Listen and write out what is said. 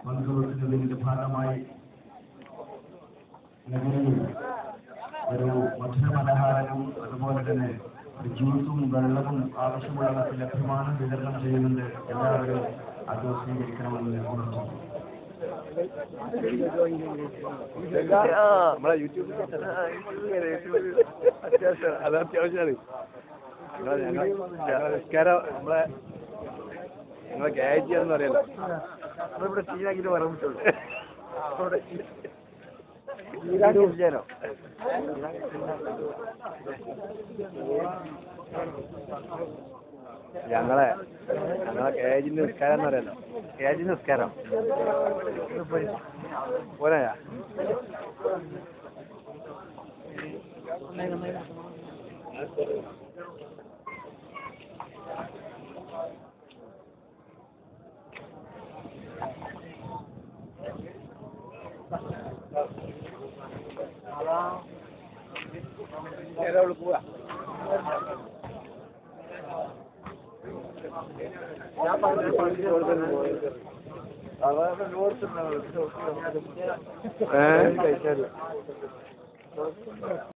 പങ്കുവെക്കുന്നതിന്റെ ഭാഗമായി നഗരയിൽ ഒരു മധുരപലഹാരവും അതുപോലെ തന്നെ ഒരു ജ്യൂസും വെള്ളവും ആവശ്യമുള്ളവർക്ക് ലഭ്യമാണ് വിതരണം ചെയ്യുന്നുണ്ട് എല്ലാവരും അത് സ്വീകരിക്കണമെന്ന് ഉണർത്തുന്നു നമ്മളെ യൂട്യൂബിൽ അത്യാവശ്യം അത് അത്യാവശ്യമാണ് ഞങ്ങളെ ഞങ്ങളെ ഞങ്ങളെ നിസ്കാരം നമ്മളെ ഞങ്ങളെ ഗായറ്റി എന്ന് പറയല്ലോ നമ്മളിവിടെ സീനാക്കിട്ട് പറയാൻ പറ്റുള്ളൂ യൂട്യൂബ് ഞങ്ങളെ ഞങ്ങളെ കേജിന്റെ നിസ്കാരം എന്ന് പറയല്ലോ കേജിന്റെ നിസ്കാരം പോരാ ഏതാ പോവാ ഞാൻ പറഞ്ഞു